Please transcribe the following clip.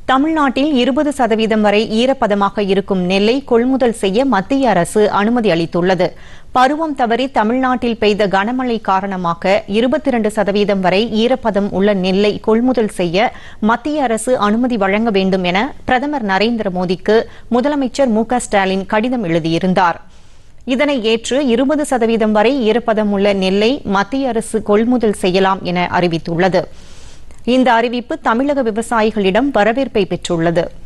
தமிழ்நாட்டில் இருபது சதவீதம் வரை ஈரப்பதமாக இருக்கும் நெல்லை கொள்முதல் செய்ய மத்திய அரசு அனுமதி அளித்துள்ளது பருவம் தவறி தமிழ்நாட்டில் பெய்த கனமழை காரணமாக இருபத்தி இரண்டு சதவீதம் வரை ஈரப்பதம் உள்ள நெல்லை கொள்முதல் செய்ய மத்திய அரசு அனுமதி வழங்க வேண்டும் என பிரதமர் நரேந்திர மோடிக்கு முதலமைச்சர் மு க ஸ்டாலின் கடிதம் எழுதியிருந்தார் இதனை ஏற்று இருபது சதவீதம் வரை ஈரப்பதம் உள்ள நெல்லை மத்திய அரசு கொள்முதல் செய்யலாம் என அறிவித்துள்ளது இந்த அறிவிப்பு தமிழக விவசாயிகளிடம் வரவேற்பை பெற்றுள்ளது